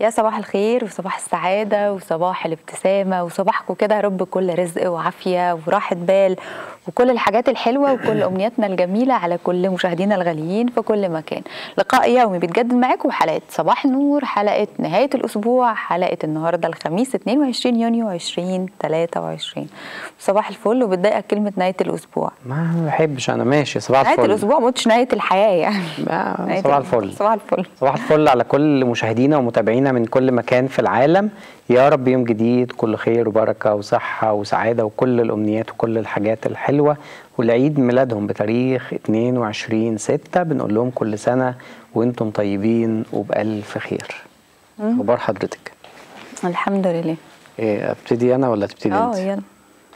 يا صباح الخير وصباح السعادة وصباح الابتسامة وصباحكم كده يا رب كل رزق وعافية وراحة بال وكل الحاجات الحلوة وكل أمنياتنا الجميلة على كل مشاهدينا الغاليين في كل مكان لقاء يومي بيتجدد معاكم حلقة صباح النور حلقة نهاية الأسبوع حلقة النهاردة الخميس 22 يونيو 2023 صباح الفل وبتضايقك كلمة نهاية الأسبوع ما بحبش انا ماشي صباح نهاية الفل الأسبوع ما قلتش نهاية الحياة يعني ما- نهاية صباح الأسبوع. الفل صباح الفل صباح الفل على كل مشاهدينا ومتابعينا من كل مكان في العالم يا رب يوم جديد كل خير وبركة وصحة وسعادة وكل الأمنيات وكل الحاجات الحلوة والعيد ميلادهم بتاريخ 22 6 بنقول لهم كل سنة وانتم طيبين وبألف خير أخبار حضرتك الحمد لله إيه ابتدي أنا ولا تبتدي اه أنت؟ يلا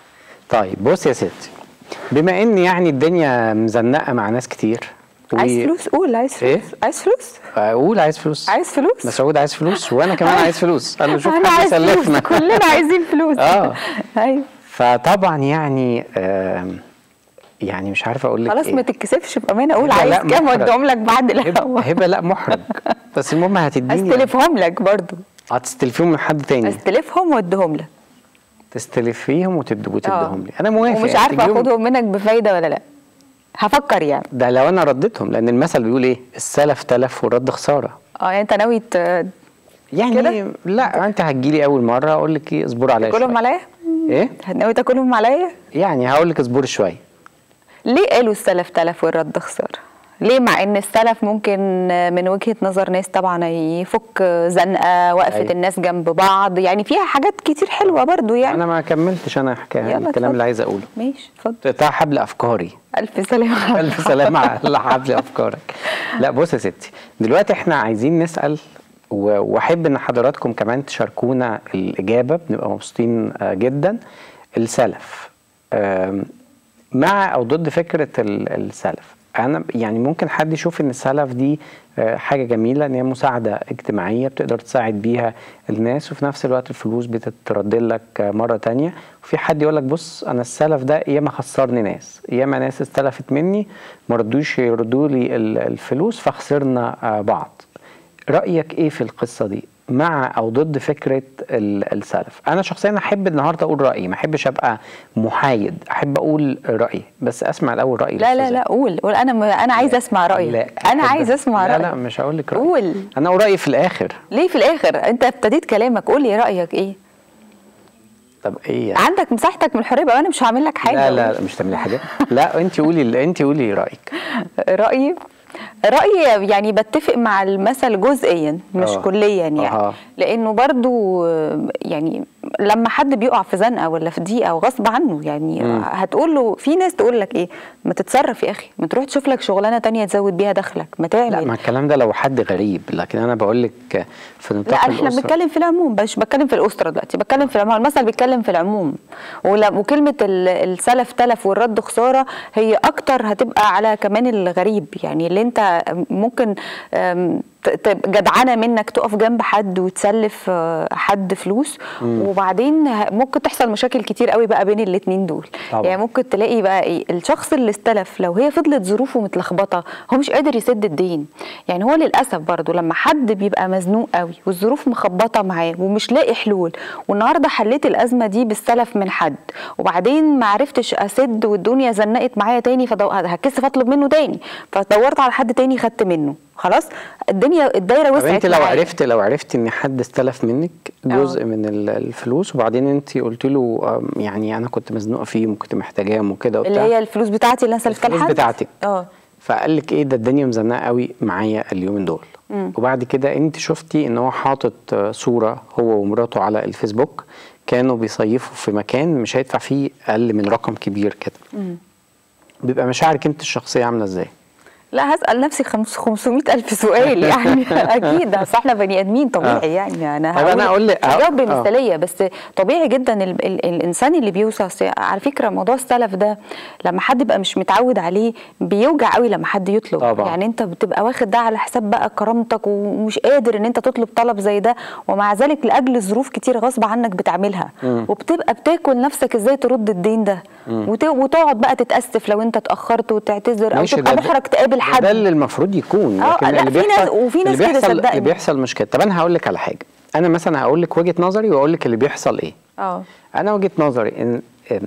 طيب بص يا ستي بما ان يعني الدنيا مزنقه مع ناس كتير و- عايز فلوس قول عايز فلوس إيه؟ عايز فلوس اقول عايز فلوس عايز فلوس مسعود عايز فلوس وانا كمان عايز فلوس قال له شوف انا حد عايز فلوس يسلفنا كلنا عايزين فلوس آه. ايوه فطبعا يعني آم، يعني مش عارف اقول لك خلاص إيه. ما تتكسفش بامانه اقول هبة عايز لا كام محرج. واديهم لك بعد هبه الهوا هبه لا محرج بس المهم هتديني استلفهم لك برضو هتستلفيهم من حد تاني استلفهم واديهم لك تستلفيهم وتد- آه. وتديهم لي انا موافق ومش يعني عارفه تديهم- اخدهم منك بفايده ولا لا هفكر يعني ده لو انا رديتهم لان المثل بيقول ايه السلف تلف والرد خساره اه يعني انت ناوي ت- يعني كده؟ لا انت هتجيلي اول مره اقول لك ايه اصبر عليا تاكلهم شويه عليا ايه ناوي تاكلهم عليا يعني هقول لك اصبري شويه ليه قالوا السلف تلف والرد خساره ليه مع ان السلف ممكن من وجهة نظر ناس طبعا يفك زنقة وقفة أيوة. الناس جنب بعض يعني فيها حاجات كتير حلوة برضو يعني انا ما كملتش انا حكايه يلا الكلام اتفضل. اللي عايز اقوله ماشي اتفضل قطع حبل افكاري ألف سلامة الف سلامه على حبل افكارك لا بص يا ستي دلوقتي احنا عايزين نسال و- واحب ان حضراتكم كمان تشاركونا الاجابه بنبقى مبسوطين آه، جدا السلف آم، مع او ضد فكره ال- السلف انا يعني ممكن حد يشوف ان السلف دي آه، حاجه جميله ان هي مساعده اجتماعيه بتقدر تساعد بيها الناس وفي نفس الوقت الفلوس بتترد لك آه، مره تانية وفي حد يقول لك بص انا السلف ده ياما خسرني ناس ياما ناس استلفت مني ما ردوش يردوا لي ال- الفلوس فخسرنا آه، بعض رايك ايه في القصه دي مع او ضد فكره ال- السلف انا شخصيا احب النهارده اقول رايي ما احبش ابقى محايد احب اقول رايي بس اسمع الاول رايي لا لا الأستاذة. لا قول قول انا م... انا عايزه اسمع رايك لا انا أحب- عايزه اسمع لا رايك لا مش هقول لك رايي قول انا اقول رايي في الاخر ليه في الاخر انت ابتديت كلامك قول لي رايك ايه طب ايه يعني؟ عندك مساحتك من الحريه بقى وانا مش هعمل لك حاجه لا لا لا، مش تعملي حاجه لا انت قولي انت قولي رايك رايي رايي يعني بتفق مع المثل جزئيا مش آه. كليا يعني أها. لانه برضو آه، يعني لما حد بيقع في زنقه ولا في ضيقه وغصب عنه يعني مم. هتقول له في ناس تقول لك ايه ما تتصرف يا اخي ما تروح تشوف لك شغلانه تانية تزود بيها دخلك ما تعمل لا ما الكلام ده لو حد غريب لكن انا بقول لك في نطاق لا احنا الأسرة. بنتكلم في العموم مش بتكلم في الاسره دلوقتي بتكلم في العموم المثل بيتكلم في العموم ولا- وكلمه ال- السلف تلف والرد خساره هي اكتر هتبقى على كمان الغريب يعني اللي انت ممكن أم، ت- تبقى جدعنه منك تقف جنب حد وتسلف آه، حد فلوس وبعدين ه- ممكن تحصل مشاكل كتير قوي بقى بين الاتنين دول طبعا. يعني ممكن تلاقي بقى ايه الشخص اللي استلف لو هي فضلت ظروفه متلخبطه هو مش قادر يسد الدين يعني هو للاسف برضو لما حد بيبقى مزنوق قوي والظروف مخبطه معاه ومش لاقي حلول والنهارده حليت الازمه دي بالسلف من حد وبعدين ما عرفتش اسد والدنيا زنقت معايا تاني فهكسف اطلب منه تاني فدورت على حد تاني خدت منه خلاص الدنيا الدايره طب وسعت انت لو معايا. عرفت لو عرفت ان حد استلف منك جزء من ال- الفلوس وبعدين انت قلت له آم، يعني انا كنت مزنوقه فيه وكنت محتاجاهم وكده اللي وبتاع هي الفلوس بتاعتي اللي انا سلفتها الفلوس لحد بتاعتك. اه فقال لك ايه ده الدنيا مزنقه قوي معايا اليومين دول مم. وبعد كده انت شفتي ان هو حاطط آه، صوره هو ومراته على الفيسبوك كانوا بيصيفوا في مكان مش هيدفع فيه اقل من رقم كبير كده مم. بيبقى مشاعرك انت الشخصيه عامله ازاي لا هسأل نفسي خمس 500 ألف سؤال يعني أكيد أصل إحنا بني آدمين طبيعي آه. يعني أنا طب أنا أقول لك- هجاوب آه. بمثالية بس طبيعي جدا ال ال الإنسان اللي بيوصل أصل على فكرة موضوع السلف ده لما حد يبقى مش متعود عليه بيوجع قوي لما حد يطلب طبعا. يعني أنت بتبقى واخد ده على حساب بقى كرامتك ومش قادر إن أنت تطلب طلب زي ده ومع ذلك لأجل ظروف كتير غصب عنك بتعملها مم. وبتبقى بتاكل نفسك إزاي ترد الدين ده وت- وتقعد بقى تتأسف لو أنت اتأخرت وتعتذر أو ماشي، تبقى ده- ده- محرج تقابل حد ده اللي المفروض يكون آه، لكن لا، اللي في ناس- بيحصل وفي ناس اللي كده بيحصل صدقني. اللي بيحصل مش كده طب انا هقول لك على حاجه انا مثلا هقول لك وجهه نظري واقول لك اللي بيحصل ايه اه انا وجهه نظري ان إن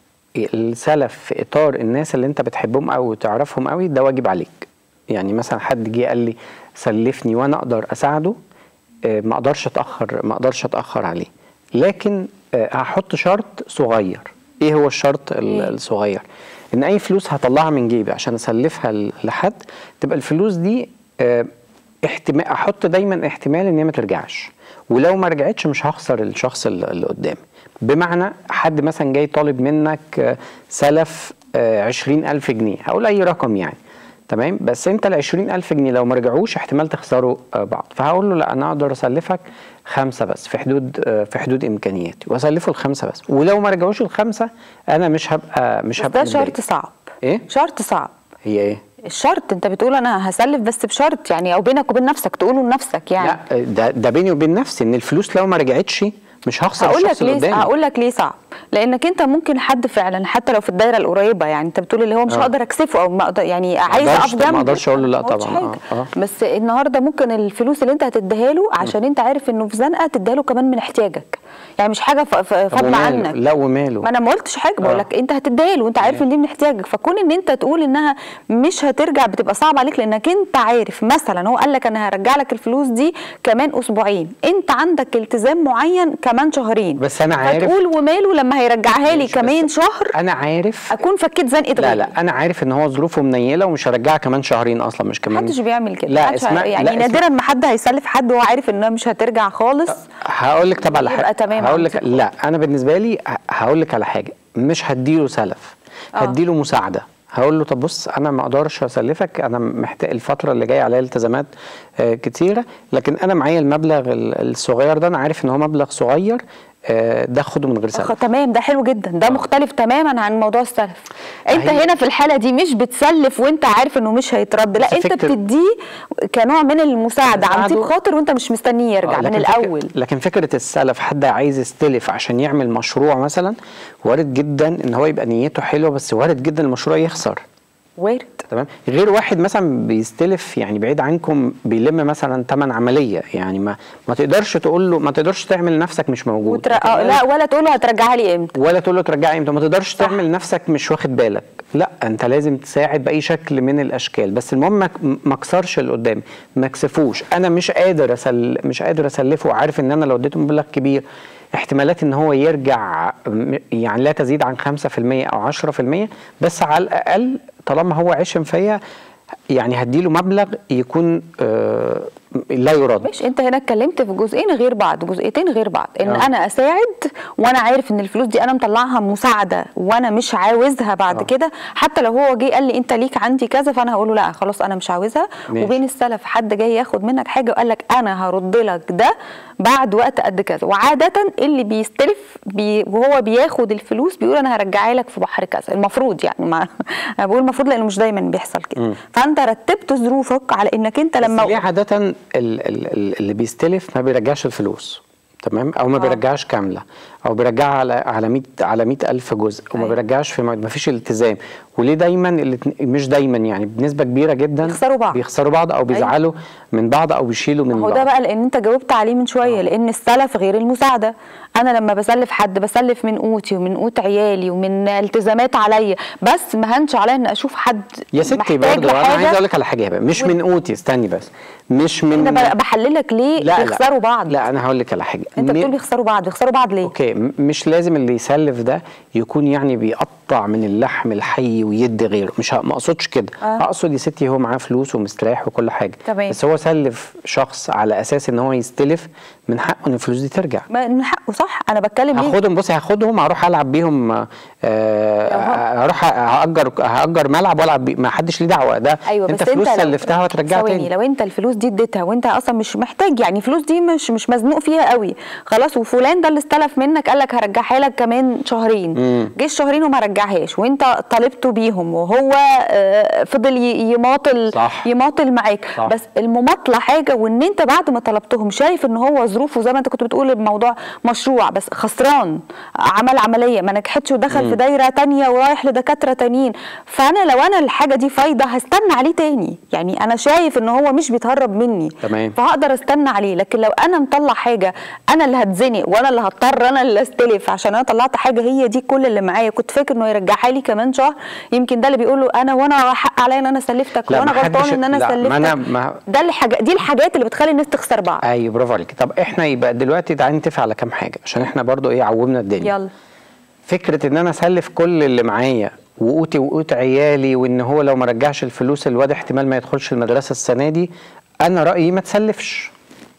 السلف في اطار الناس اللي انت بتحبهم قوي وتعرفهم قوي ده واجب عليك يعني مثلا حد جه قال لي سلفني وانا اقدر اساعده آه، ما اقدرش اتاخر ما اقدرش اتاخر عليه لكن آه، هحط شرط صغير ايه هو الشرط ال- إيه؟ الصغير ان اي فلوس هطلعها من جيبي عشان اسلفها ل- لحد تبقى الفلوس دي آه، احتمال احط دايما احتمال ان هي ما ترجعش ولو ما رجعتش مش هخسر الشخص اللي اللي قدامي بمعنى حد مثلا جاي طالب منك آه، سلف عشرين ألف جنيه هقول أي رقم يعني تمام بس انت ال 20000 جنيه لو ما رجعوش احتمال تخسروا آه، بعض فهقول له لا انا اقدر اسلفك خمسه بس في حدود آه، في حدود امكانياتي واسلفه الخمسه بس ولو ما رجعوش الخمسه انا مش هبقى مش بس هبقى ده شرط متضايق. صعب ايه شرط صعب هي ايه الشرط انت بتقول انا هسلف بس بشرط يعني او بينك وبين نفسك تقوله لنفسك يعني لا ده ده بيني وبين نفسي ان الفلوس لو ما رجعتش مش هخسر هقول الشخص لك اللي ليه قدامي هقول لك ليه صعب لانك انت ممكن حد فعلا حتى لو في الدايره القريبه يعني انت بتقول اللي هو مش آه. هقدر اكسفه او ما أقدر يعني عايز أقدرش- اقف جنبه ما أقدرش أقول له لا ما قلتش طبعاً. حاجة. آه، آه. بس النهارده ممكن الفلوس اللي انت هتديها له عشان انت عارف انه في زنقه تديها له كمان من احتياجك يعني مش حاجه ف- ف- طب فاضله وماله؟ عنك لا وماله ما انا ما قلتش حاجه بقول آه. لك انت هتديها له وانت عارف ان دي من احتياجك فكون ان انت تقول انها مش هترجع بتبقى صعب عليك لانك انت عارف مثلا هو قال لك انا هرجع لك الفلوس دي كمان اسبوعين انت عندك التزام معين كمان شهرين بس أنا عارف- فتقول وماله لما هيرجعها لي ماشي، بس كمان شهر انا عارف اكون فكيت زنقه لا غيري. لا انا عارف ان هو ظروفه منيله ومش هرجعها كمان شهرين اصلا مش كمان محدش بيعمل كده لا محدش اسمع يعني لا اسمع- نادرا ما حد هيسلف حد وهو عارف انها مش هترجع خالص هقول لك طبعا على يبقى حاجه تمام هقول لك عندي. لا انا بالنسبه لي ه- هقول لك على حاجه مش هديله سلف آه. هديله مساعده هقول له طب بص انا ما اقدرش اسلفك انا محتاج الفتره اللي جايه عليا التزامات آه، كتيره لكن انا معايا المبلغ ال- الصغير ده انا عارف ان هو مبلغ صغير آه، ده خده من غير أخ سلف تمام ده حلو جدا ده مختلف تماما عن موضوع السلف انت هي- هنا في الحاله دي مش بتسلف وانت عارف انه مش هيترد لا بس انت فكرة- بتديه كنوع من المساعده عن طيب مساعده. خاطر وانت مش مستنيه يرجع آه، من لكن فك- الاول لكن فكره السلف حد عايز يستلف عشان يعمل مشروع مثلا وارد جدا ان هو يبقى نيته حلوه بس وارد جدا المشروع يخسر وارد تمام غير واحد مثلا بيستلف يعني بعيد عنكم بيلم مثلا ثمن عمليه يعني ما ما تقدرش تقول له ما تقدرش تعمل نفسك مش موجود وتر... لكن آه لا ولا تقول له هترجعها لي امتى ولا تقول له ترجعي امتى ما تقدرش صح. تعمل نفسك مش واخد بالك لا انت لازم تساعد باي شكل من الاشكال بس المهم ما- ما اكسرش اللي قدامي ما اكسفوش انا مش قادر أسل... مش قادر اسلفه وعارف ان انا لو اديته مبلغ كبير احتمالات ان هو يرجع م- يعني لا تزيد عن 5% او 10% بس على الاقل طالما هو عشم فيا يعني هديله مبلغ يكون آه لا يرد مش انت هنا اتكلمت في جزئين غير بعض جزئيتين غير بعض ان آه. انا اساعد وانا عارف ان الفلوس دي انا مطلعها مساعده وانا مش عاوزها بعد آه. كده حتى لو هو جه قال لي انت ليك عندي كذا فانا هقول له لا خلاص انا مش عاوزها ماشي. وبين السلف حد جاي ياخد منك حاجه وقال لك انا هرد لك ده بعد وقت قد كذا وعاده اللي بيستلف بي وهو بياخد الفلوس بيقول انا هرجعها لك في بحر كذا المفروض يعني ما انا بقول المفروض لانه مش دايما بيحصل كده مم. فانت رتبت ظروفك على انك انت بس لما ليه عادة ال- ال- ال- اللي بيستلف ما بيرجعش الفلوس تمام او ما آه. بيرجعش كامله او بيرجعها على على 100 على 100 الف جزء وما أيوة. بيرجعش في موعد ما فيش التزام وليه دايما الاتن- مش دايما يعني بنسبه كبيره جدا بيخسروا بعض. بيخسروا بعض او بيزعلوا من بعض او بيشيلوا من ما هو بعض ده بقى لان انت جاوبت عليه من شويه لان السلف غير المساعده انا لما بسلف حد بسلف من قوتي ومن قوت عيالي ومن التزامات عليا بس ما هنش عليا ان اشوف حد يا ستي محتاج برضه انا لحاجة. عايز اقول لك على حاجه بقى مش من قوتي استني بس مش من انا ب- بحللك ليه لا بيخسروا لا بعض لا انا هقول لك على حاجه انت م- بتقول بيخسروا بعض بيخسروا بعض ليه اوكي م- مش لازم اللي يسلف ده يكون يعني بيقطع من اللحم الحي ويدي غيره مش ه- ما اقصدش كده آه. اقصد يا ستي هو معاه فلوس ومستريح وكل حاجه تمام. بس هو سلف شخص على اساس ان هو يستلف من حقه ان الفلوس دي ترجع ما من حقه صح انا بتكلم ليه هاخدهم بصي هاخدهم هروح العب بيهم آه هروح هاجر هاجر ملعب والعب بيه ما حدش ليه دعوه ده ايوه انت بس فلوس انت لو- سلفتها وهترجعها ثواني تاني لو انت الفلوس دي اديتها وانت اصلا مش محتاج يعني الفلوس دي مش مش مزنوق فيها قوي عليه خلاص وفلان ده اللي استلف منك قال لك هرجعها لك كمان شهرين مم. جه الشهرين وما رجعهاش وانت طالبته بيهم وهو آه، فضل ي- يماطل صح. يماطل معاك صح. بس المماطله حاجه وان انت بعد ما طلبتهم شايف ان هو ظروفه زي ما انت كنت بتقول الموضوع مشروع بس خسران عمل عمليه ما نجحتش ودخل في دايره تانية ورايح لدكاتره تانيين فانا لو انا الحاجه دي فايده هستنى عليه تاني يعني انا شايف ان هو مش بيتهرب مني تمام. فهقدر استنى عليه لكن لو انا مطلع حاجه انا اللي هتزنق وانا اللي هضطر انا اللي استلف عشان انا طلعت حاجه هي دي كل اللي معايا كنت فاكر انه يرجعها لي كمان شهر يمكن ده اللي بيقوله انا وانا حق عليا ان انا سلفتك لا، وانا ما حدش- غلطان ان انا لا، سلفتك ما أنا- ما- ده الحاجة دي الحاجات اللي بتخلي الناس تخسر بعض ايوه برافو عليك طب احنا يبقى دلوقتي تعالى نتفق على كام حاجه عشان احنا برضو ايه عومنا الدنيا يلا فكره ان انا اسلف كل اللي معايا وقوتي وقوت عيالي وان هو لو ما رجعش الفلوس الواد احتمال ما يدخلش المدرسه السنه دي انا رايي ما تسلفش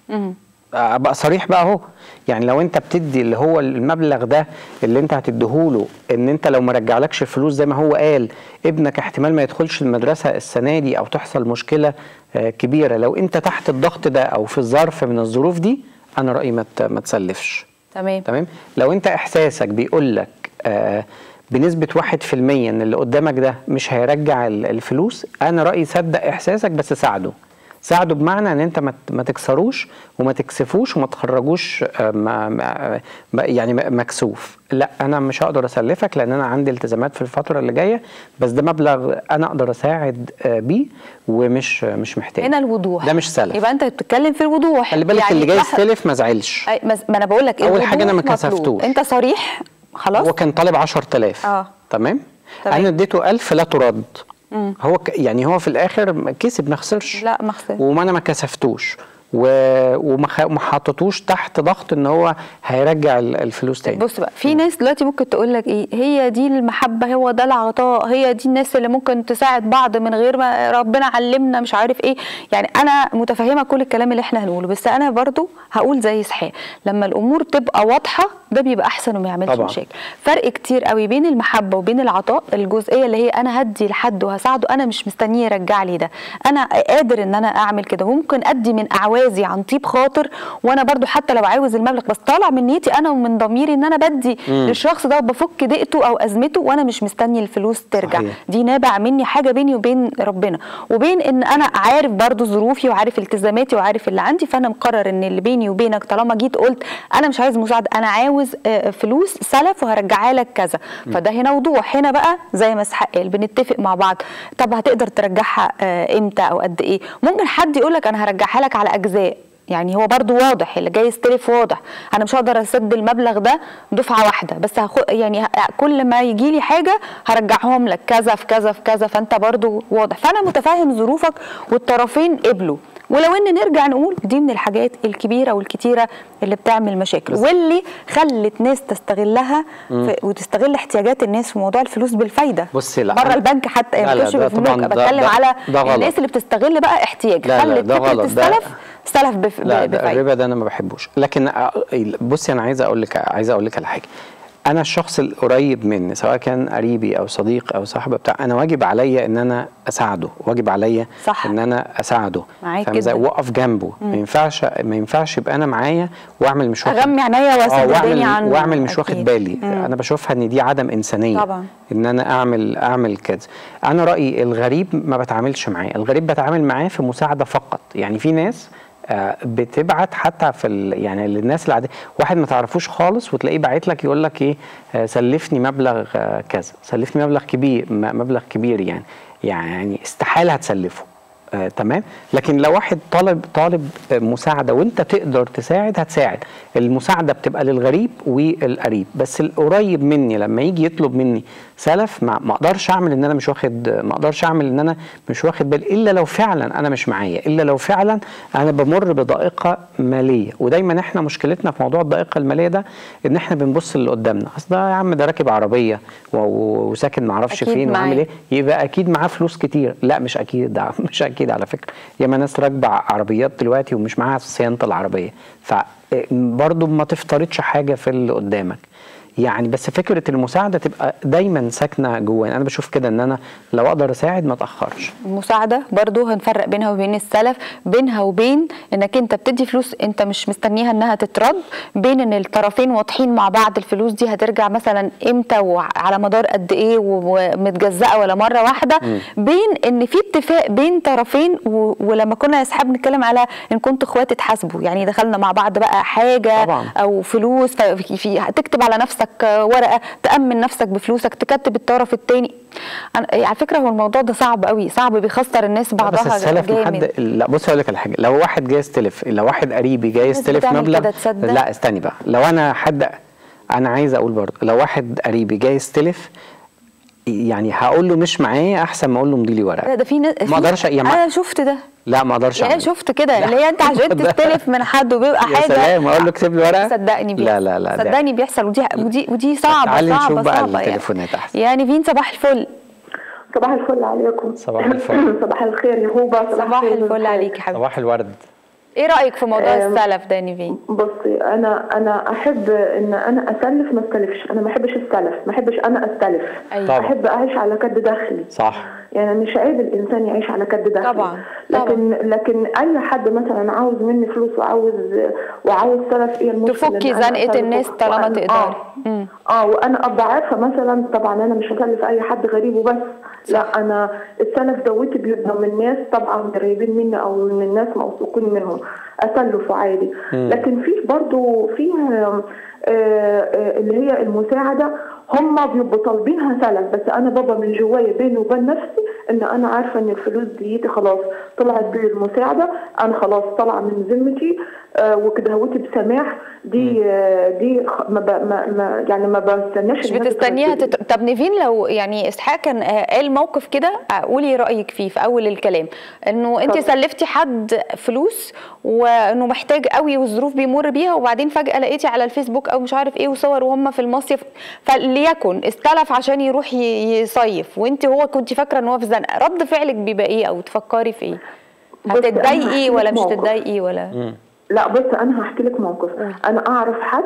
ابقى صريح بقى اهو يعني لو انت بتدي اللي هو المبلغ ده اللي انت هتديهوله ان انت لو ما رجعلكش الفلوس زي ما هو قال ابنك احتمال ما يدخلش المدرسه السنه دي او تحصل مشكله آه، كبيره لو انت تحت الضغط ده او في ظرف من الظروف دي انا رايي ما ت- ما تسلفش تمام تمام لو انت احساسك بيقول لك آه بنسبة واحد في المية ان اللي قدامك ده مش هيرجع ال- الفلوس انا رأيي صدق احساسك بس ساعده ساعده بمعنى ان انت ما ت- ما تكسروش وما تكسفوش وما تخرجوش آه، ما ما ما- يعني م- مكسوف لا انا مش هقدر اسلفك لان انا عندي التزامات في الفتره اللي جايه بس ده مبلغ انا اقدر اساعد آه، بيه ومش مش محتاج هنا الوضوح ده مش سلف يبقى انت بتتكلم في الوضوح خلي بالك اللي جاي لح- يستلف ما زعلش أي- مز- ما انا بقول لك أول حاجة أنا ما الوضوح مطلوب. كسفتوش. انت صريح خلاص هو كان طالب 10000 اه. تمام تمام. انا اديته 1000 لا ترد هو ك... يعني هو في الاخر كسب ما خسرش لا ما خسرش. وما انا ما كسفتوش و... وما خ... ما حطيتوش تحت ضغط ان هو هيرجع ال- الفلوس تاني بص بقى في ناس دلوقتي ممكن تقول لك ايه هي دي المحبه هو ده العطاء هي دي الناس اللي ممكن تساعد بعض من غير ما ربنا علمنا مش عارف ايه يعني انا متفهمه كل الكلام اللي احنا هنقوله بس انا برضو هقول زي اسحاق لما الامور تبقى واضحه ده بيبقى احسن وما يعملش طبعا. مشاكل فرق كتير قوي بين المحبه وبين العطاء الجزئيه اللي هي انا هدي لحد وهساعده انا مش مستنيه يرجع لي ده انا قادر ان انا اعمل كده وممكن ادي من اعوازي عن طيب خاطر وانا برضو حتى لو عاوز المبلغ بس طالع من نيتي انا ومن ضميري ان انا بدي للشخص ده وبفك ضيقته او ازمته وانا مش مستني الفلوس ترجع صحيح. دي نابع مني حاجه بيني وبين ربنا وبين ان انا عارف برضو ظروفي وعارف التزاماتي وعارف اللي عندي فانا مقرر ان اللي بيني وبينك طالما جيت قلت انا مش عايز مساعده انا عاوز آه، فلوس سلف وهرجعها لك كذا فده هنا وضوح هنا بقى زي ما اسحاق قال بنتفق مع بعض طب هتقدر ترجعها آه، امتى او قد ايه ممكن حد يقول لك انا هرجعها لك على اجزاء يعني هو برضو واضح اللي جاي يستلف واضح انا مش هقدر اسد المبلغ ده دفعه واحده بس هخ... يعني ه- كل ما يجي لي حاجه هرجعهم لك كذا في كذا في كذا فانت برضو واضح فانا متفاهم ظروفك والطرفين قبلوا ولو ان نرجع نقول دي من الحاجات الكبيره والكتيره اللي بتعمل مشاكل واللي خلت ناس تستغلها في وتستغل احتياجات الناس في موضوع الفلوس بالفايده بصي لا، بره أنا- البنك حتى لا، يعني لا، مش ده في البنوك طبعاً ده- بتكلم ده- على ده غلط. الناس اللي بتستغل بقى احتياج لا، لا، خلت ده فكره غلط. ده- السلف سلف بف... لا ده بفايده الربا ده انا ما بحبوش لكن أ- بصي انا عايز اقول لك عايز اقول لك على حاجه انا الشخص القريب مني سواء كان قريبي او صديق او صاحب بتاع انا واجب عليا ان انا اساعده واجب عليا صح. ان انا اساعده معاك فاهم إزاي؟ جدا. واقف جنبه ما ينفعش ما ينفعش يبقى انا معايا واعمل مش واخد اغمي عينيا آه، واسد واعمل الدنيا عنه واعمل مش أكيد. واخد بالي مم. انا بشوفها ان دي عدم انسانيه طبعا. ان انا اعمل اعمل كده انا رايي الغريب ما بتعاملش معاه الغريب بتعامل معاه في مساعده فقط يعني في ناس آه، بتبعت حتى في ال... يعني للناس العاديه واحد ما تعرفوش خالص وتلاقيه باعت لك يقول لك ايه آه، سلفني مبلغ آه، كذا سلفني مبلغ كبير م- مبلغ كبير يعني يعني استحاله هتسلفه آه، تمام لكن لو واحد طالب طالب آه، مساعده وانت تقدر تساعد هتساعد المساعده بتبقى للغريب والقريب بس القريب مني لما يجي يطلب مني سلف ما ما اقدرش اعمل ان انا مش واخد ما اقدرش اعمل ان انا مش واخد بالي الا لو فعلا انا مش معايا الا لو فعلا انا بمر بضائقه ماليه ودايما احنا مشكلتنا في موضوع الضائقه الماليه ده ان احنا بنبص اللي قدامنا اصل ده يا عم ده راكب عربيه و- و- وساكن معرفش أكيد فين وعامل معاه. ايه يبقى اكيد معاه فلوس كتير لا مش اكيد ده مش اكيد على فكره ياما ناس راكبه عربيات دلوقتي ومش معاها صيانه العربيه فبرضه ما تفترضش حاجه في اللي قدامك يعني بس فكره المساعده تبقى دايما ساكنه جوانا انا بشوف كده ان انا لو اقدر اساعد ما اتاخرش المساعدة برضو هنفرق بينها وبين السلف بينها وبين انك انت بتدي فلوس انت مش مستنيها انها تترد بين ان الطرفين واضحين مع بعض الفلوس دي هترجع مثلا امتى وعلى مدار قد ايه ومتجزأة ولا مرة واحدة بين ان في اتفاق بين طرفين و- ولما كنا يا اصحاب نتكلم على ان كنتوا اخوات اتحاسبوا يعني دخلنا مع بعض بقى حاجة طبعاً. او فلوس في في تكتب على نفسك ورقه تامن نفسك بفلوسك تكتب الطرف الثاني على فكره هو الموضوع ده صعب قوي صعب بيخسر الناس لا، بعضها بس السلف جامد محد لا بص هقول لك على حاجه لو واحد جاي يستلف لو واحد قريبي جاي الناس يستلف بتعمل مبلغ كده تصدق؟ لا استني بقى لو انا حد انا عايز اقول برضه لو واحد قريبي جاي يستلف يعني هقول له مش معايا احسن ما اقول له مضي لي لا ورقه ده في ناس ما اقدرش يعني ما- انا شفت ده لا ما اقدرش يعني أعمل. شفت كده لا. اللي هي انت عشان ده- تستلف من حد وبيبقى يا حاجه سلام اقول له اكتب لي ورقه صدقني بيحصل لا لا لا ده- صدقني بيحصل ودي ودي ودي صعبه تعالي صعبه نشوف بقى صعبه يعني. التليفونات أحسن. يعني فين صباح الفل صباح الفل عليكم صباح الفل. صباح الخير يا هوبا صباح الخير الفل والخير. عليك يا حبيبي صباح الورد ايه رايك في موضوع أم، السلف ده يا نيفين بصي انا انا احب ان انا اسلف ما استلفش انا ما احبش استلف ما احبش انا استلف أيوة. طبعا. احب اعيش على كد دخلي صح يعني مش عيب الانسان يعيش على كد دخلي طبعا، لكن لكن اي حد مثلا عاوز مني فلوس وعاوز وعاوز سلف ايه المشكله تفكي إن أنا زنقة أسلفه؟ الناس طالما وأنا- تقدري. اه مم. اه وانا ابقى عارفه مثلا طبعا انا مش هسلف اي حد غريب وبس لا انا السلف دوتي بيبقى من ناس طبعا قريبين مني او من الناس موثوقين منهم اسلفه عادي لكن في برضو في آه، آه، اللي هي المساعده هم بيبقوا طالبينها سلف بس انا بابا من جوايا بيني وبين نفسي ان انا عارفه ان الفلوس ديتي خلاص طلعت دي المساعده انا خلاص طالعه من ذمتي آه، وكده هوتي بسماح دي آه، دي خ- ما, ب- ما, ما يعني ما بستناش مش إنها بتستنيها تتردد. تت... طب نيفين لو يعني اسحاق كان آه، قال موقف كده آه، قولي رايك فيه في اول الكلام انه انت اتفضل. سلفتي حد فلوس وانه محتاج قوي والظروف بيمر بيها وبعدين فجاه لقيتي على الفيسبوك او مش عارف ايه وصور وهم في المصيف فليكن استلف عشان يروح ي- يصيف وانت هو كنت فاكره ان هو في زنقه رد فعلك بيبقى ايه او تفكري في ايه بصي، أنا هتتضايقي هحكي ولا لك مش موقف. تتضايقي ولا لا بص انا هحكي لك موقف انا اعرف حد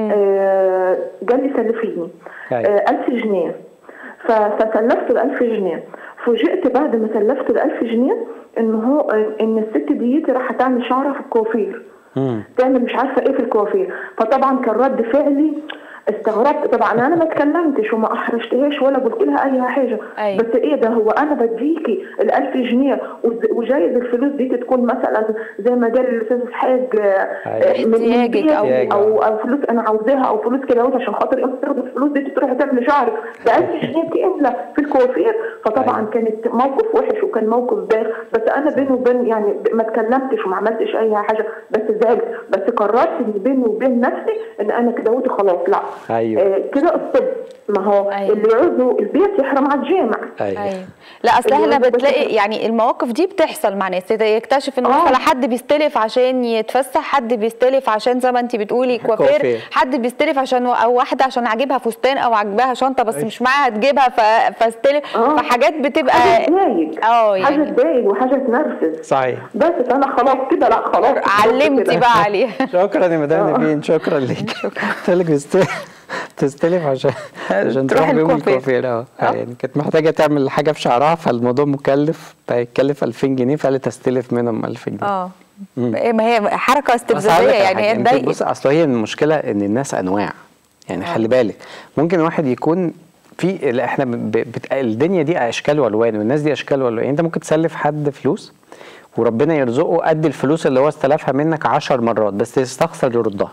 آه جالي سلفيني أيوة. آه 1000 جنيه ف- فسلفت ال 1000 جنيه فوجئت بعد ما سلفت ال 1000 جنيه ان هو ان الست ديتي راح تعمل شعرها في الكوافير مم. تعمل مش عارفه ايه في الكوافير فطبعا كان رد فعلي استغربت طبعا انا ما اتكلمتش وما احرجتهاش ولا قلت لها اي حاجه أيوة. بس ايه ده هو انا بديكي ال 1000 جنيه وز- وجايز الفلوس دي تكون مثلا زي ما قال الاستاذ اسحاق آه، أيوة. من احتياجك بيتي أو- او او فلوس انا عاوزاها او فلوس كده اهوت عشان خاطر انت تاخد الفلوس دي تروح تعمل شعرك ب 1000 جنيه كامله في الكوافير فطبعا أيوة. كانت كانت موقف وحش وكان موقف بايخ بس انا بيني وبين يعني ما اتكلمتش وما عملتش اي حاجه بس زعلت بس قررت ان بيني وبين نفسي ان انا كده اهوت خلاص لا أيوة. آه كده الطب ما هو أيوة. اللي يعوزه البيت يحرم على الجامع ايوه ايوه لا اصل احنا الولاد بتلاقي بس- يعني المواقف دي بتحصل مع ناس إذا يكتشف ان آه. مثلا حد بيستلف عشان يتفسح حد بيستلف عشان زي ما انت بتقولي كوافير كوافير. حد بيستلف عشان او واحده عشان عاجبها فستان او عاجباها شنطه بس مش معاها تجيبها ف- فاستلف آه. فحاجات بتبقى حاجه تضايق اه حاجه يعني تضايق وحاجه تنرفز صحيح بس فانا خلاص كده لا خلاص علمتي كده. بقى عليها شكرا يا مدام آه. نبيل شكرا ليك قلت لك بتستلف تستلف عشان عشان تروح تروح بيهم الكوافير. الكوافير اه آه. يعني كانت محتاجه تعمل حاجه في شعرها فالموضوع مكلف هيتكلف 2000 جنيه فقالت استلف منهم 1000 جنيه اه إيه ما هي حركه بس هقول استفزازيه لك على يعني حاجة، هي انت تضايق بص اصل هي المشكله ان الناس انواع يعني خلي بالك ممكن واحد يكون في لا، احنا ب... بت... الدنيا دي اشكال والوان والناس دي اشكال والوان يعني انت ممكن تسلف حد فلوس وربنا يرزقه قد الفلوس اللي هو استلفها منك عشر مرات بس يستخسر يردها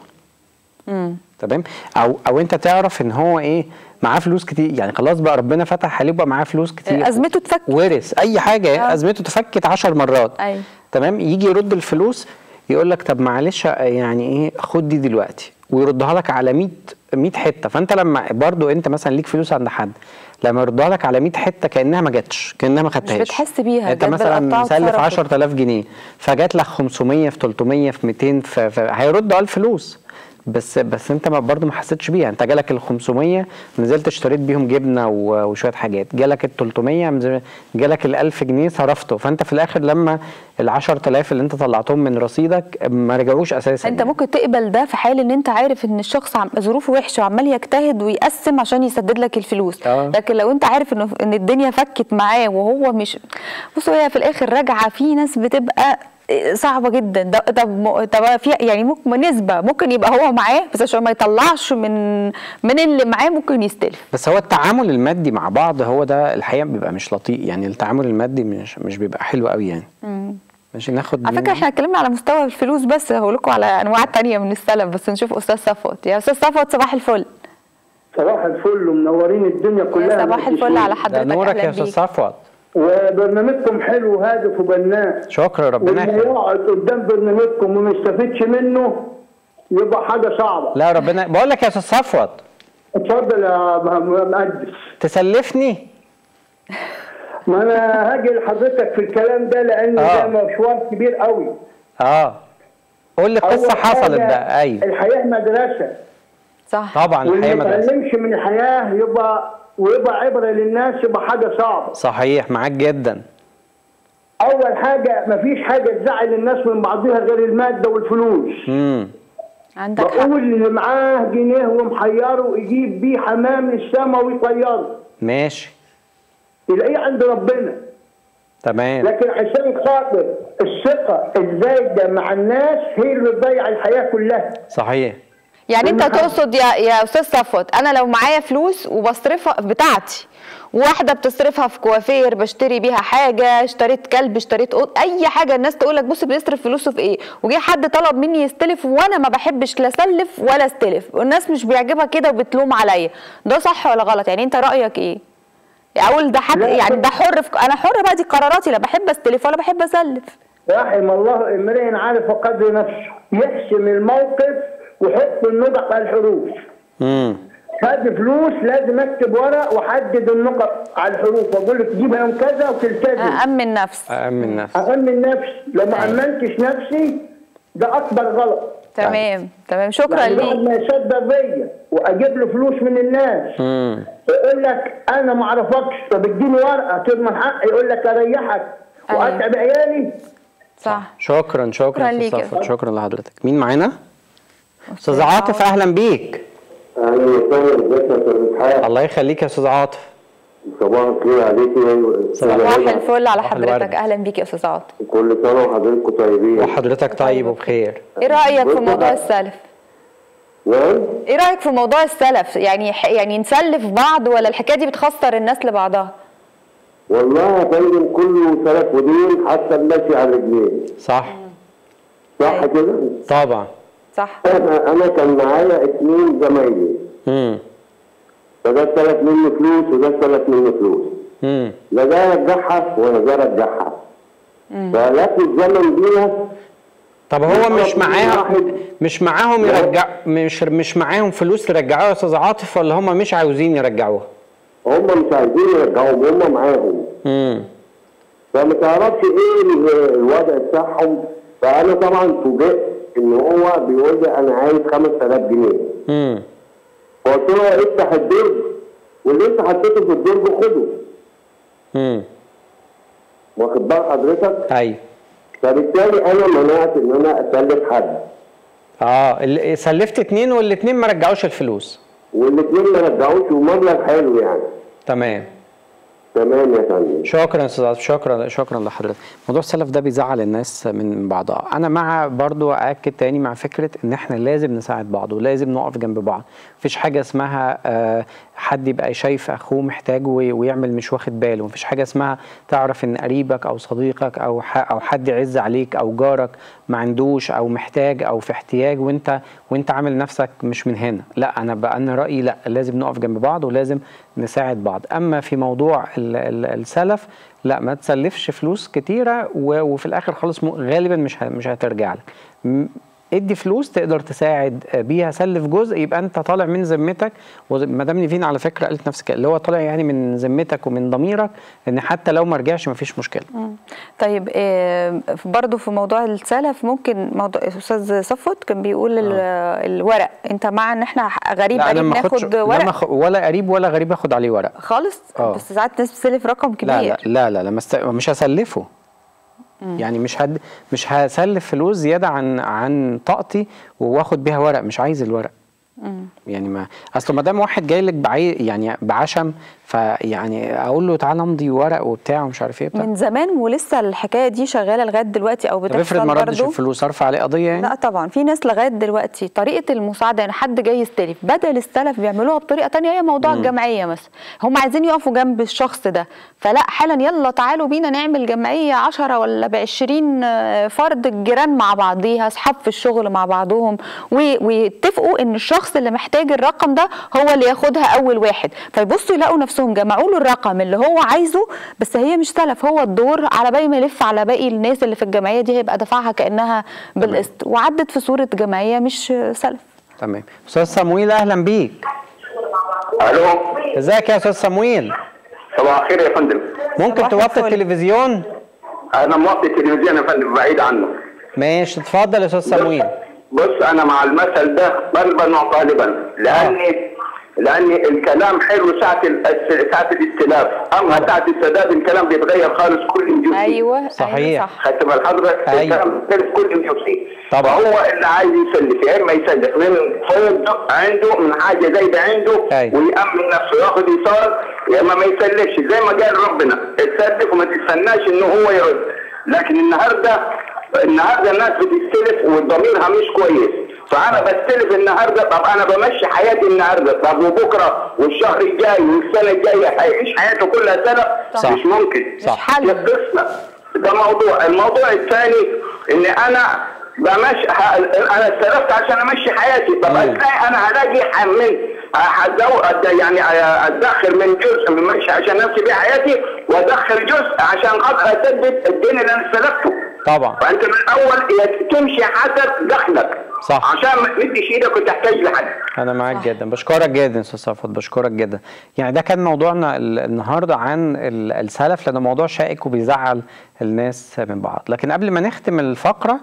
تمام او او انت تعرف ان هو ايه معاه فلوس كتير يعني خلاص بقى ربنا فتح عليه بقى معاه فلوس كتير ازمته تفك ورث اي حاجه آه. ازمته تفكت 10 مرات أيوة. تمام يجي يرد الفلوس يقول لك طب معلش يعني ايه خد دي دلوقتي ويردها لك على 100 100 حته فانت لما برضو انت مثلا ليك فلوس عند حد لما يردها لك على 100 حته كانها ما جاتش كانها ما خدتهاش بتحس بيها، انت جت مثلا بالقطاع مسلف وتصرفت. 10000 جنيه فجات لك 500 في 300 في 200 ف... ف... هيرد على الفلوس بس بس انت ما برضه ما حسيتش بيها انت جالك ال 500 نزلت اشتريت بيهم جبنه و- وشويه حاجات جالك ال 300 مز- جالك ال 1000 جنيه صرفته فانت في الاخر لما ال 10000 اللي انت طلعتهم من رصيدك ما رجعوش اساسا انت يعني. ممكن تقبل ده في حال ان انت عارف ان الشخص عم ظروفه وحشه وعمال يجتهد ويقسم عشان يسدد لك الفلوس اه. لكن لو انت عارف انه ان الدنيا فكت معاه وهو مش بصوا هي في الاخر راجعه في ناس بتبقى صعبه جدا ده طب م- طب في يعني ممكن نسبه ممكن يبقى هو معاه بس عشان ما يطلعش من من اللي معاه ممكن يستلف بس هو التعامل المادي مع بعض هو ده الحقيقه بيبقى مش لطيف يعني التعامل المادي مش مش بيبقى حلو قوي يعني ماشي ناخد على فكره احنا اتكلمنا على مستوى الفلوس بس هقول لكم على انواع تانية من السلف بس نشوف استاذ صفوت يا استاذ صفوت صباح الفل صباح الفل ومنورين الدنيا كلها يا صباح الفل على ده حضرتك نورك اهلا يا استاذ بيك صفوت وبرنامجكم حلو وهادف وبناء شكرا ربنا واللي يخليك يقعد قدام برنامجكم وما يستفدش منه يبقى حاجه صعبه لا ربنا بقول لك يا استاذ صفوت اتفضل يا م- مقدس تسلفني ما انا هاجي لحضرتك في الكلام ده لان آه. ده مشوار كبير قوي اه قول لي قصه أول حصلت حاجة ده ايوه الحياه مدرسه صح طبعا واللي الحقيقه ما مدرسه يتعلمش من الحياه يبقى ويبقى عبره للناس يبقى حاجه صعبه صحيح معاك جدا اول حاجه مفيش حاجه تزعل الناس من بعضها غير الماده والفلوس امم عندك حق بقول اللي معاه جنيه ومحيره يجيب بيه حمام السما ويطيره ماشي يلاقيه عند ربنا تمام لكن عشان خاطر الثقه الزايده مع الناس هي اللي بتضيع الحياه كلها صحيح يعني انت كل حاجة. تقصد يا يا استاذ صفوت انا لو معايا فلوس وبصرفها بتاعتي واحده بتصرفها في كوافير بشتري بيها حاجه اشتريت كلب اشتريت قط اي حاجه الناس تقول لك بص بيصرف فلوسه في ايه وجه حد طلب مني يستلف وانا ما بحبش لا اسلف ولا استلف والناس مش بيعجبها كده وبتلوم عليا ده صح ولا غلط يعني انت رايك ايه اقول ده حد لا، يعني بس- ده حر في انا حر بقى دي قراراتي لا بحب استلف ولا بحب اسلف رحم الله امرئ عارف قدر نفسه يحسم الموقف ويحط النقط على الحروف امم خد فلوس لازم اكتب ورق واحدد النقط على الحروف واقول لك تجيبها يوم كذا وتلتزم امن نفس أأمن نفسي أأمن نفسي لو ما أمنتش نفسي ده أكبر غلط تمام تمام شكرا يعني الواحد ليك ما يصدق بيا وأجيب له فلوس من الناس امم يقول لك أنا ما أعرفكش طب اديني ورقة تضمن حقي يقول لك أريحك أيوة. وأتعب عيالي صح شكرا شكرا شكراً أستاذ ليك يا صفوت شكرا لحضرتك مين معانا استاذ عاطف اهلا بيك اهلا وسهلا ازيك يا استاذ اسحاق الله يخليك يا استاذ عاطف صباح الخير عليكي صباح الفل على صباح حضرتك الورد. اهلا بيك يا استاذ عاطف كل سنه وحضرتكم طيبين وحضرتك طيب وبخير ايه رايك في بص موضوع بقى. السلف نعم ايه رايك في موضوع السلف يعني ح- يعني نسلف بعض ولا الحكايه دي بتخسر الناس لبعضها والله يا فندم كله سلف ودين حتى المشي على رجلين صح صح أيوة. كده؟ طبعا صح انا انا كان معايا اثنين زمايلي امم فده استلف مني فلوس وده استلف مني فلوس امم لا ده رجعها ولا ده رجعها فلف الزمن بيها طب هو مش واحد- معاهم مش معاهم لا. يرجع مش مش معاهم فلوس يرجعوها يا استاذ عاطف ولا هم مش عاوزين يرجعوها هم مش عايزين يرجعوهم هم معاهم امم فما تعرفش ايه ال- الوضع بتاعهم فانا طبعا فوجئت ان هو بيقول لي انا عايز 5000 جنيه امم فقلت له افتح الدرج واللي انت حطيته في الدرج خده امم واخد بال حضرتك ايوه فبالتالي انا منعت ان انا اسلف حد اه اللي- سلفت اتنين والاتنين ما رجعوش الفلوس والاثنين ما رجعوش ومبلغ حلو يعني تمام تمام يا فندم شكرا يا استاذ عاطف شكرا شكرا لحضرتك موضوع السلف ده بيزعل الناس من بعضها انا مع برضو اكد تاني مع فكره ان احنا لازم نساعد بعض ولازم نقف جنب بعض مفيش حاجه اسمها آه، حد يبقى شايف اخوه محتاج وي- ويعمل مش واخد باله مفيش حاجه اسمها تعرف ان قريبك او صديقك او ح- او حد يعز عليك او جارك ما عندوش او محتاج او في احتياج وانت وانت عامل نفسك مش من هنا لا انا بقى انا رايي لا لازم نقف جنب بعض ولازم نساعد بعض اما في موضوع ال- ال- السلف لا ما تسلفش فلوس كتيره و- وفي الاخر خالص م- غالبا مش ه- مش هترجع لك م- ادي فلوس تقدر تساعد بيها سلف جزء يبقى انت طالع من ذمتك ومدام نيفين على فكره قالت نفس الكلام اللي هو طالع يعني من ذمتك ومن ضميرك ان حتى لو ما رجعش ما فيش مشكله طيب آه، برضو في موضوع السلف ممكن موضوع استاذ صفوت كان بيقول ال- الورق انت مع ان احنا غريب لا انا قريب ما اخدش ناخد لا ورق ما أخ- ولا قريب ولا غريب اخد عليه ورق خالص آه. بس ساعات ناس بتسلف رقم كبير لا لا لا لا, لا مست... مش هسلفه يعني مش هد... مش هسلف فلوس زياده عن عن طاقتي واخد بيها ورق مش عايز الورق يعني ما اصل ما دام واحد جاي لك بعي... يعني بعشم فيعني اقول له تعالى امضي ورق وبتاع ومش عارف ايه بتاع من زمان ولسه الحكايه دي شغاله لغايه دلوقتي او طب افرض بتحصل ما ردش برضو الفلوس ارفع عليه قضيه يعني لا طبعا في ناس لغايه دلوقتي طريقه المساعده يعني حد جاي يستلف بدل السلف بيعملوها بطريقه تانية هي موضوع الجمعيه مثلا هم عايزين يقفوا جنب الشخص ده فلا حالا يلا تعالوا بينا نعمل جمعيه 10 ولا ب 20 فرد الجيران مع بعضيها اصحاب في الشغل مع بعضهم و- ويتفقوا ان الشخص اللي محتاج الرقم ده هو اللي ياخدها اول واحد فيبصوا يلاقوا نفسهم جمعوا له الرقم اللي هو عايزه بس هي مش سلف هو الدور على باقي ما يلف على باقي الناس اللي في الجمعيه دي هيبقى دفعها كانها بالقسط وعدت في صوره جمعيه مش سلف تمام استاذ صمويل اهلا بيك الو ازيك يا استاذ صمويل صباح الخير يا فندم ممكن صباح توطي الفل. التلفزيون انا موطي التلفزيون يا فندم بعيد عنه ماشي اتفضل يا استاذ صمويل بص انا مع المثل ده قلبا وقالبا لاني لان الكلام حلو ساعه ال- ساعه الاستلاف اما ساعه السداد الكلام بيتغير خالص كل جزء ايوه صحيح. أيوة صح خدت بال حضرتك أيوة. الكلام بيختلف كل جزء طبعا. فهو اللي عايز يسلف يا اما يسلف من فوق عنده من حاجه زايده عنده أيوة. ويامن نفسه ياخد ايصال يا اما ما يسلفش زي ما قال ربنا تسلف وما تستناش انه هو يرد لكن النهارده النهارده الناس بتستلف وضميرها مش كويس فانا بستلف النهارده طب انا بمشي حياتي النهارده طب وبكره والشهر الجاي والسنه الجايه هيعيش حياته كلها سنه صح. مش ممكن صح. حل. دي قصه ده موضوع الموضوع الثاني ان انا بمشي ه- انا استلفت عشان امشي حياتي طب مم. ازاي انا هلاقي حمل هدو أد- يعني ادخر من جزء من مشي عشان امشي بيه حياتي وادخر جزء عشان خاطر اسدد الدين اللي انا استلفته طبعا فانت من الاول يا تمشي حسب دخلك صح. عشان ما تمدش ايدك وتحتاج لحد انا معاك جدا بشكرك جدا استاذ صفوت بشكرك جدا يعني ده كان موضوعنا ال- النهارده عن ال- السلف لانه موضوع شائك وبيزعل الناس من بعض لكن قبل ما نختم الفقره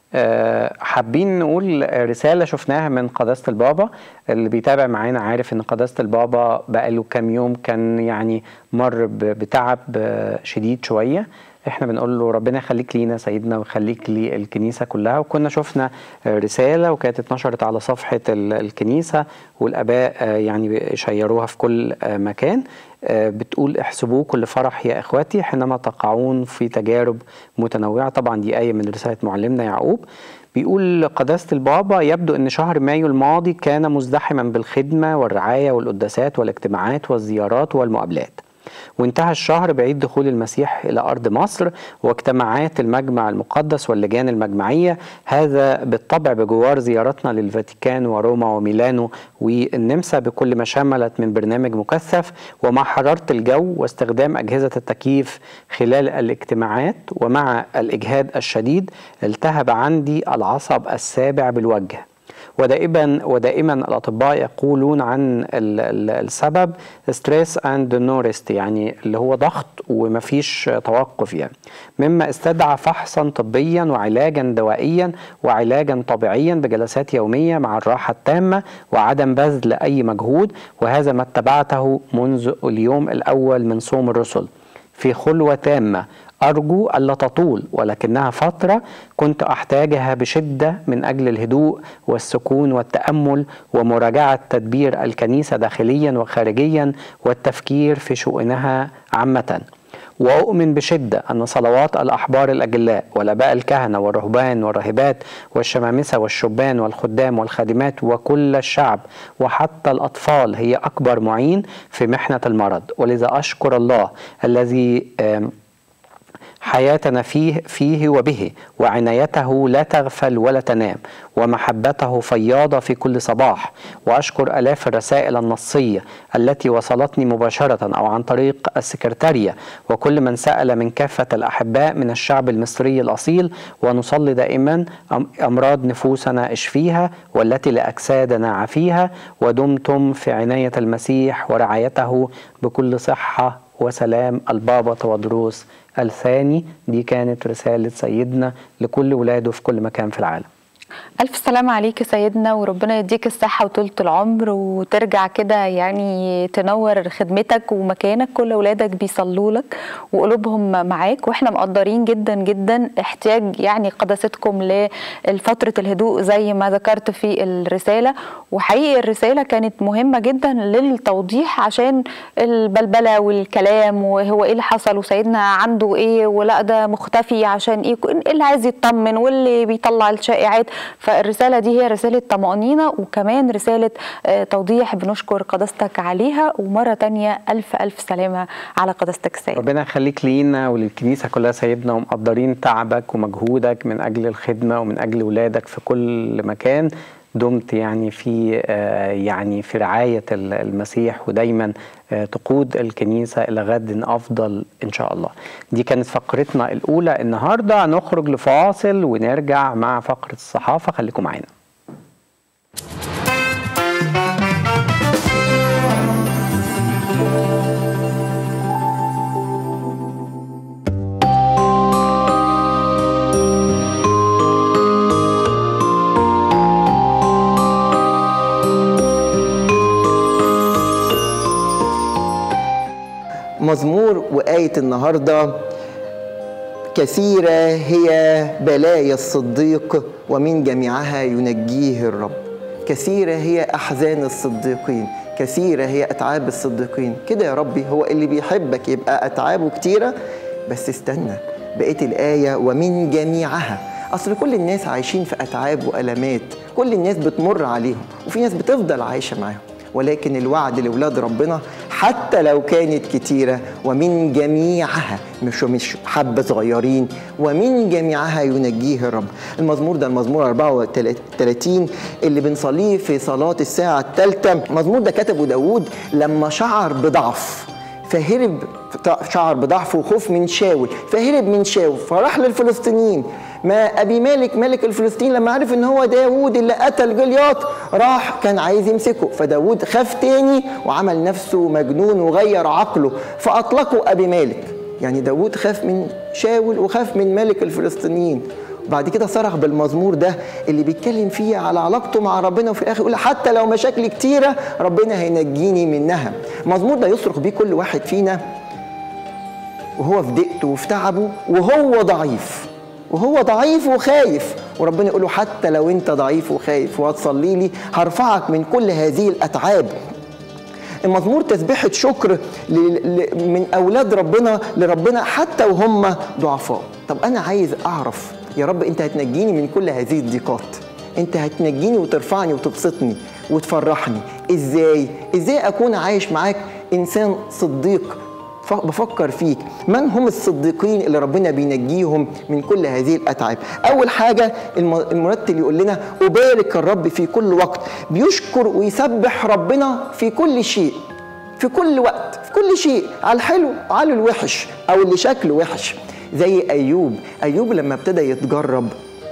آه، حابين نقول رسالة شفناها من قداسة البابا اللي بيتابع معانا عارف ان قداسة البابا بقاله كام يوم كان يعني مر ب- بتعب آه، شديد شوية احنا بنقول له ربنا يخليك لينا سيدنا ويخليك للكنيسه كلها وكنا شفنا آه، رساله وكانت اتنشرت على صفحه ال- الكنيسه والاباء آه، يعني شيروها في كل آه، مكان آه، بتقول احسبوه كل فرح يا اخواتي حينما تقعون في تجارب متنوعه طبعا دي ايه من رساله معلمنا يعقوب بيقول قداسة البابا يبدو أن شهر مايو الماضي كان مزدحما بالخدمة والرعاية والقداسات والاجتماعات والزيارات والمقابلات وانتهى الشهر بعيد دخول المسيح إلى أرض مصر واجتماعات المجمع المقدس واللجان المجمعية هذا بالطبع بجوار زيارتنا للفاتيكان وروما وميلانو والنمسا بكل ما شملت من برنامج مكثف ومع حرارة الجو واستخدام أجهزة التكييف خلال الاجتماعات ومع الإجهاد الشديد التهب عندي العصب السابع بالوجه ودائما ودائما الاطباء يقولون عن ال- ال- السبب ستريس اند نو ريست يعني اللي هو ضغط ومفيش توقف يعني مما استدعى فحصا طبيا وعلاجا دوائيا وعلاجا طبيعيا بجلسات يوميه مع الراحه التامه وعدم بذل اي مجهود وهذا ما اتبعته منذ اليوم الاول من صوم الرسل في خلوه تامه أرجو ألا تطول ولكنها فترة كنت أحتاجها بشدة من أجل الهدوء والسكون والتأمل ومراجعة تدبير الكنيسة داخليا وخارجيا والتفكير في شؤونها عامة وأؤمن بشدة أن صلوات الأحبار الأجلاء والآباء الكهنة والرهبان والراهبات والشمامسة والشبان والخدام والخادمات وكل الشعب وحتى الأطفال هي أكبر معين في محنة المرض ولذا أشكر الله الذي آم حياتنا فيه فيه وبه وعنايته لا تغفل ولا تنام ومحبته فياضة في كل صباح وأشكر ألاف الرسائل النصية التي وصلتني مباشرة أو عن طريق السكرتارية وكل من سأل من كافة الأحباء من الشعب المصري الأصيل ونصلي دائما أم- أمراض نفوسنا اشفيها والتي لأجسادنا عافيها ودمتم في عناية المسيح ورعايته بكل صحة وسلام البابا تودروس الثاني دي كانت رسالة سيدنا لكل ولاده في كل مكان في العالم ألف سلامة عليك يا سيدنا وربنا يديك الصحة وطولة العمر وترجع كده يعني تنور خدمتك ومكانك كل أولادك بيصلوا لك وقلوبهم معاك وإحنا مقدرين جدا جدا احتياج يعني قداستكم لفترة الهدوء زي ما ذكرت في الرسالة وحقيقي الرسالة كانت مهمة جدا للتوضيح عشان البلبلة والكلام وهو إيه اللي حصل وسيدنا عنده إيه ولا ده مختفي عشان إيه إيه اللي عايز يطمن واللي بيطلع الشائعات فالرسالة دي هي رسالة طمأنينة وكمان رسالة آه، توضيح بنشكر قداستك عليها ومرة تانية ألف ألف سلامة على قداستك السيد ربنا يخليك لينا وللكنيسة كلها سيدنا ومقدرين تعبك ومجهودك من أجل الخدمة ومن أجل ولادك في كل مكان دمت يعني في آه، يعني في رعاية ال- المسيح ودايما آه، تقود الكنيسة إلى غد أفضل إن شاء الله دي كانت فقرتنا الأولى النهاردة هنخرج لفاصل ونرجع مع فقرة الصحافة خليكم معانا مزمور وآية النهاردة كثيرة هي بلايا الصديق ومن جميعها ينجيه الرب كثيرة هي أحزان الصديقين كثيرة هي أتعاب الصديقين كده يا ربي هو اللي بيحبك يبقى أتعابه كتيرة بس استنى بقيت الآية ومن جميعها أصل كل الناس عايشين في أتعاب وألمات كل الناس بتمر عليهم وفي ناس بتفضل عايشة معاهم ولكن الوعد لأولاد ربنا حتى لو كانت كتيرة ومن جميعها مش مش حبة صغيرين ومن جميعها ينجيه الرب المزمور ده المزمور 34 اللي بنصليه في صلاة الساعة الثالثة المزمور ده كتبه داود لما شعر بضعف فهرب شعر بضعف وخوف من شاول فهرب من شاول فراح للفلسطينيين ما ابي مالك ملك الفلسطين لما عرف ان هو داوود اللي قتل جلياط راح كان عايز يمسكه فداوود خاف تاني وعمل نفسه مجنون وغير عقله فاطلقوا ابي مالك يعني داوود خاف من شاول وخاف من ملك الفلسطينيين بعد كده صرخ بالمزمور ده اللي بيتكلم فيه على علاقته مع ربنا وفي الاخر يقول حتى لو مشاكل كتيره ربنا هينجيني منها المزمور ده يصرخ بيه كل واحد فينا وهو في ضيقته وفي تعبه وهو ضعيف وهو ضعيف وخايف وربنا يقول له حتى لو انت ضعيف وخايف وهتصلي لي هرفعك من كل هذه الاتعاب المزمور تسبيحة شكر ل... ل... من أولاد ربنا لربنا حتى وهم ضعفاء طب أنا عايز أعرف يا رب أنت هتنجيني من كل هذه الضيقات أنت هتنجيني وترفعني وتبسطني وتفرحني إزاي؟ إزاي أكون عايش معاك إنسان صديق بفكر فيك من هم الصديقين اللي ربنا بينجيهم من كل هذه الأتعاب أول حاجة المرتل يقول لنا أبارك الرب في كل وقت بيشكر ويسبح ربنا في كل شيء في كل وقت في كل شيء على الحلو وعلى الوحش أو اللي شكله وحش زي أيوب أيوب لما ابتدى يتجرب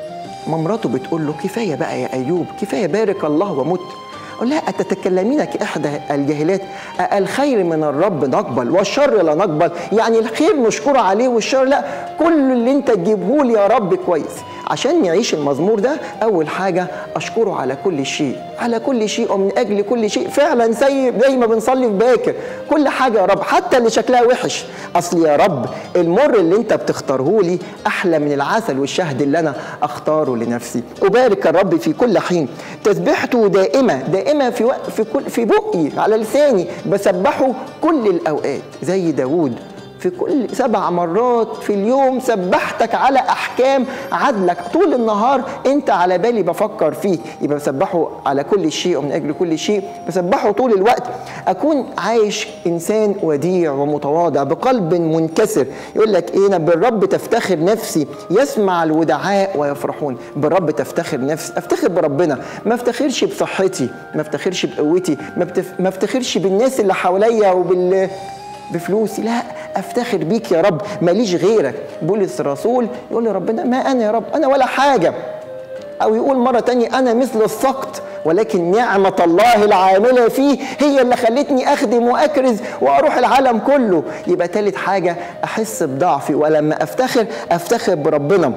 ما مراته بتقول له كفاية بقى يا أيوب كفاية بارك الله ومت قال لها أتتكلمين كإحدى الجاهلات الخير من الرب نقبل والشر لا نقبل يعني الخير نشكر عليه والشر لا كل اللي انت تجيبه لي يا رب كويس عشان نعيش المزمور ده أول حاجة أشكره على كل شيء على كل شيء ومن أجل كل شيء فعلا زي زي ما بنصلي في باكر كل حاجة يا رب حتى اللي شكلها وحش أصل يا رب المر اللي أنت بتختاره لي أحلى من العسل والشهد اللي أنا أختاره لنفسي أبارك الرب في كل حين تسبيحته دائمة دائمة في وق... في كل في بقي على لساني بسبحه كل الأوقات زي داوود في كل سبع مرات في اليوم سبحتك على احكام عدلك طول النهار انت على بالي بفكر فيك يبقى بسبحه على كل شيء ومن اجل كل شيء بسبحه طول الوقت اكون عايش انسان وديع ومتواضع بقلب منكسر يقول لك ايه بالرب تفتخر نفسي يسمع الودعاء ويفرحون بالرب تفتخر نفسي افتخر بربنا ما افتخرش بصحتي ما افتخرش بقوتي ما, بتف... ما افتخرش بالناس اللي حواليا وبال بفلوسي لا افتخر بيك يا رب ماليش غيرك بولس الرسول يقول لربنا ما انا يا رب انا ولا حاجه او يقول مره تانية انا مثل السقط ولكن نعمة الله العاملة فيه هي اللي خلتني أخدم وأكرز وأروح العالم كله يبقى تالت حاجة أحس بضعفي ولما أفتخر أفتخر بربنا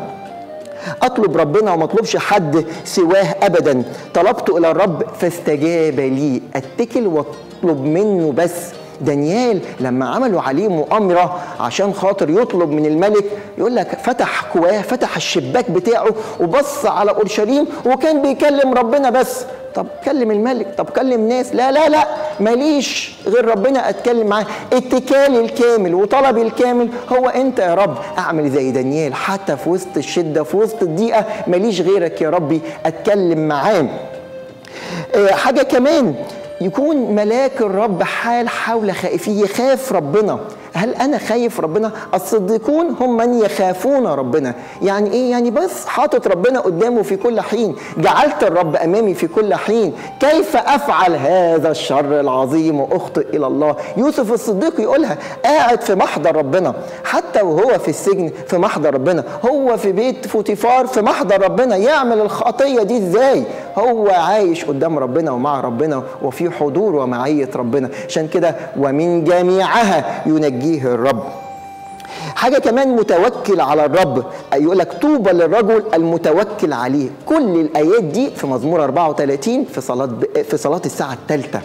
اطلب ربنا وما اطلبش حد سواه ابدا طلبت الى الرب فاستجاب لي اتكل واطلب منه بس دانيال لما عملوا عليه مؤامرة عشان خاطر يطلب من الملك يقول لك فتح كواه فتح الشباك بتاعه وبص على أورشليم وكان بيكلم ربنا بس طب كلم الملك طب كلم ناس لا لا لا ماليش غير ربنا اتكلم معاه اتكالي الكامل وطلبي الكامل هو انت يا رب اعمل زي دانيال حتى في وسط الشده في وسط الضيقه ماليش غيرك يا ربي اتكلم معاه آه، حاجه كمان يكون ملاك الرب حال حول خائفيه يخاف ربنا هل انا خايف ربنا الصديقون هم من يخافون ربنا يعني ايه يعني بس حاطط ربنا قدامه في كل حين جعلت الرب امامي في كل حين كيف افعل هذا الشر العظيم واخطئ الى الله يوسف الصديق يقولها قاعد في محضر ربنا حتى وهو في السجن في محضر ربنا هو في بيت فوتيفار في محضر ربنا يعمل الخطيه دي ازاي هو عايش قدام ربنا ومع ربنا وفي حضور ومعيه ربنا عشان كده ومن جميعها ينجيه الرب حاجة كمان متوكل على الرب يقول لك طوبى للرجل المتوكل عليه كل الآيات دي في مزمور 34 في صلاة في صلاة الساعة الثالثة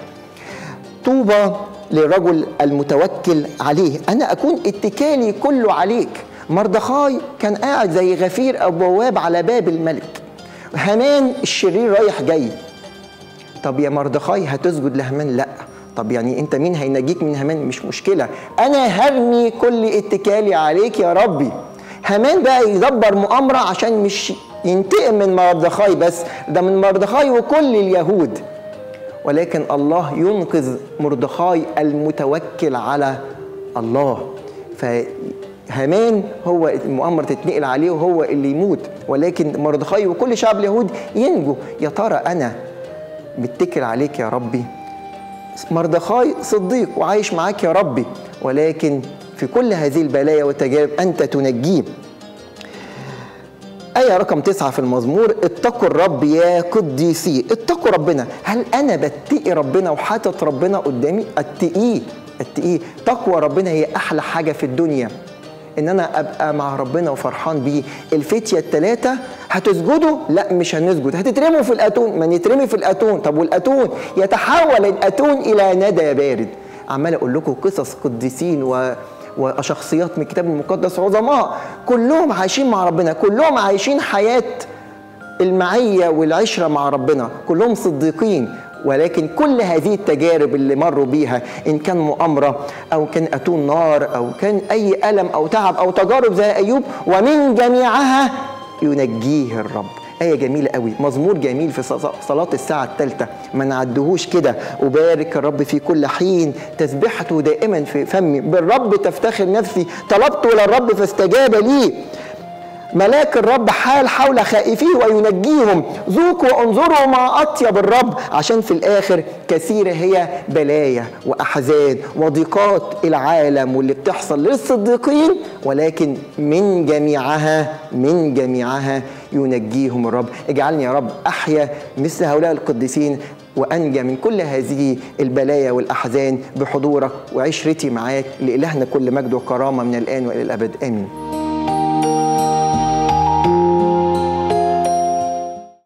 طوبى للرجل المتوكل عليه أنا أكون اتكالي كله عليك مردخاي كان قاعد زي غفير أو بواب على باب الملك هامان الشرير رايح جاي طب يا مردخاي هتسجد لهامان لا طب يعني انت مين هينجيك من هامان مش مشكله انا هرمي كل اتكالي عليك يا ربي هامان بقى يدبر مؤامره عشان مش ينتقم من مردخاي بس ده من مردخاي وكل اليهود ولكن الله ينقذ مردخاي المتوكل على الله فهامان هو المؤامرة تتنقل عليه وهو اللي يموت ولكن مردخاي وكل شعب اليهود ينجو يا ترى أنا متكل عليك يا ربي مردخاي صديق وعايش معاك يا ربي ولكن في كل هذه البلايا والتجارب أنت تنجيه آية رقم تسعة في المزمور اتقوا الرب يا قديسي اتقوا ربنا هل أنا بتقي ربنا وحاطط ربنا قدامي اتقيه اتقيه تقوى ربنا هي أحلى حاجة في الدنيا ان انا ابقى مع ربنا وفرحان بيه الفتيه الثلاثه هتسجدوا لا مش هنسجد هتترموا في الاتون ما نترمي في الاتون طب والاتون يتحول الاتون الى ندى بارد عمال اقول لكم قصص قديسين و وشخصيات من الكتاب المقدس عظماء كلهم عايشين مع ربنا كلهم عايشين حياه المعيه والعشره مع ربنا كلهم صديقين ولكن كل هذه التجارب اللي مروا بيها ان كان مؤامره او كان اتون نار او كان اي الم او تعب او تجارب زي ايوب ومن جميعها ينجيه الرب آية جميلة قوي مزمور جميل في صلاة الساعة الثالثة ما نعدهوش كده أبارك الرب في كل حين تسبحته دائما في فمي بالرب تفتخر نفسي طلبت للرب فاستجاب لي ملاك الرب حال حول خائفيه وينجيهم ذوقوا وانظروا ما اطيب الرب عشان في الاخر كثيره هي بلايا واحزان وضيقات العالم واللي بتحصل للصديقين ولكن من جميعها من جميعها ينجيهم الرب اجعلني يا رب احيا مثل هؤلاء القديسين وانجى من كل هذه البلايا والاحزان بحضورك وعشرتي معاك لالهنا كل مجد وكرامه من الان والى الابد امين